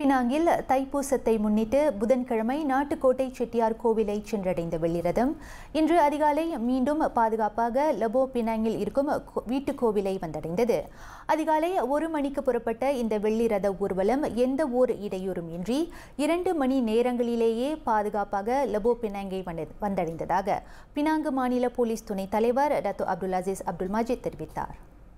பினாங்கில் தைப்பூசத்தை முன்னிட்டு புதன்கிழமை நாட்டுக்கோட்டை செட்டியார் கோவிலை சென்றடைந்த வெள்ளிரதம் இன்று அதிகாலை மீண்டும் பாதுகாப்பாக லபோ பினாங்கில் இருக்கும் கோ- வீட்டுக் கோவிலை வந்தடைந்தது அதிகாலை ஒரு மணிக்கு புறப்பட்ட இந்த வெள்ளிரத ஊர்வலம் எந்த ஓர் இடையூறும் இன்றி இரண்டு மணி நேரங்களிலேயே பாதுகாப்பாக லபோ பினாங்கை வந்த- வந்தடைந்ததாக பினாங்கு மாநில போலீஸ் துணைத் தலைவர் Datuk Abdul Aziz Abdul Majeed தெரிவித்தார்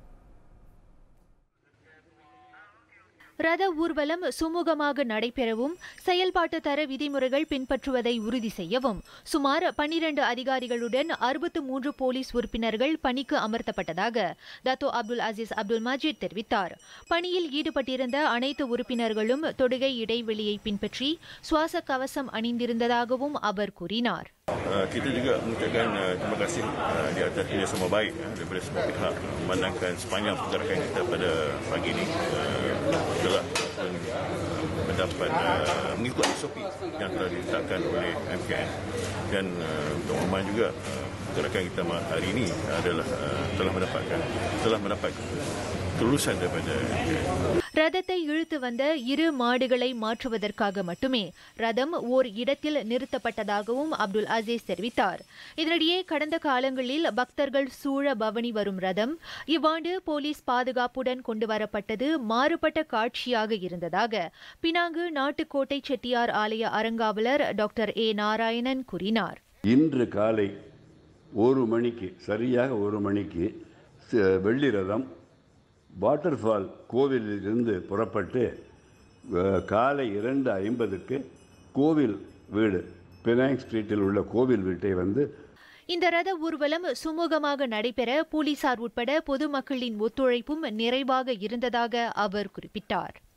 ரத ஊர்வலம் சுமூகமாக நடைபெறவும் செயல்பாட்டு தர விதிமுறைகள் பின்பற்றுவதை உறுதி செய்யவும் சுமார் பன்னிரண்டு அதிகாரிகளுடன் அறுபத்து மூன்று போலீஸ் உறுப்பினர்கள் பணிக்கு அமர்த்தப்பட்டதாக தத்தோ அப்துல் அசீஸ் அப்துல் மஜீத் தெரிவித்தார் பணியில் ஈடுபட்டிருந்த அனைத்து உறுப்பினர்களும் தொடுகை இடைவெளியை பின்பற்றி சுவாச கவசம் அணிந்திருந்ததாகவும் அவர் கூறினார் Uh, kita juga mengucapkan uh, terima kasih uh, di atas kerjasama baik uh, daripada semua pihak uh, memandangkan sepanjang pergerakan kita pada pagi ini uh, telah uh, mendapat uh, mengikut SOP yang telah ditetapkan oleh MKN dan uh, untuk Oman juga uh, pergerakan kita ma- hari ini adalah uh, telah mendapatkan telah mendapat kelulusan daripada MKN. ரதத்தை இழுத்து வந்த இரு மாடுகளை மாற்றுவதற்காக மட்டுமே ரதம் ஓர் இடத்தில் நிறுத்தப்பட்டதாகவும் அப்துல் அசீஸ் தெரிவித்தார் இதனிடையே கடந்த காலங்களில் பக்தர்கள் சூழ பவனி வரும் ரதம் இவ்வாண்டு போலீஸ் பாதுகாப்புடன் கொண்டு வரப்பட்டது மாறுபட்ட காட்சியாக இருந்ததாக பினாங்கு நாட்டுக்கோட்டை செட்டியார் ஆலய அறங்காவலர் டாக்டர் ஏ நாராயணன் கூறினார் இன்று காலை ஒரு மணிக்கு சரியாக ஒரு மணிக்கு ச- வெள்ளி ரதம் வாட்டர்ஃபால் கோவிலிலிருந்து புறப்பட்டு அஹ், காலை இரண்டு ஐம்பதுக்கு கோவில் வீடு பினாங் ஸ்ட்ரீட்டில் உள்ள கோவில் வீட்டை வந்து இந்த ரத ஊர்வலம் சுமூகமாக நடைபெற போலீசார் உட்பட பொதுமக்களின் ஒத்துழைப்பும் நிறைவாக இருந்ததாக அவர் குறிப்பிட்டார்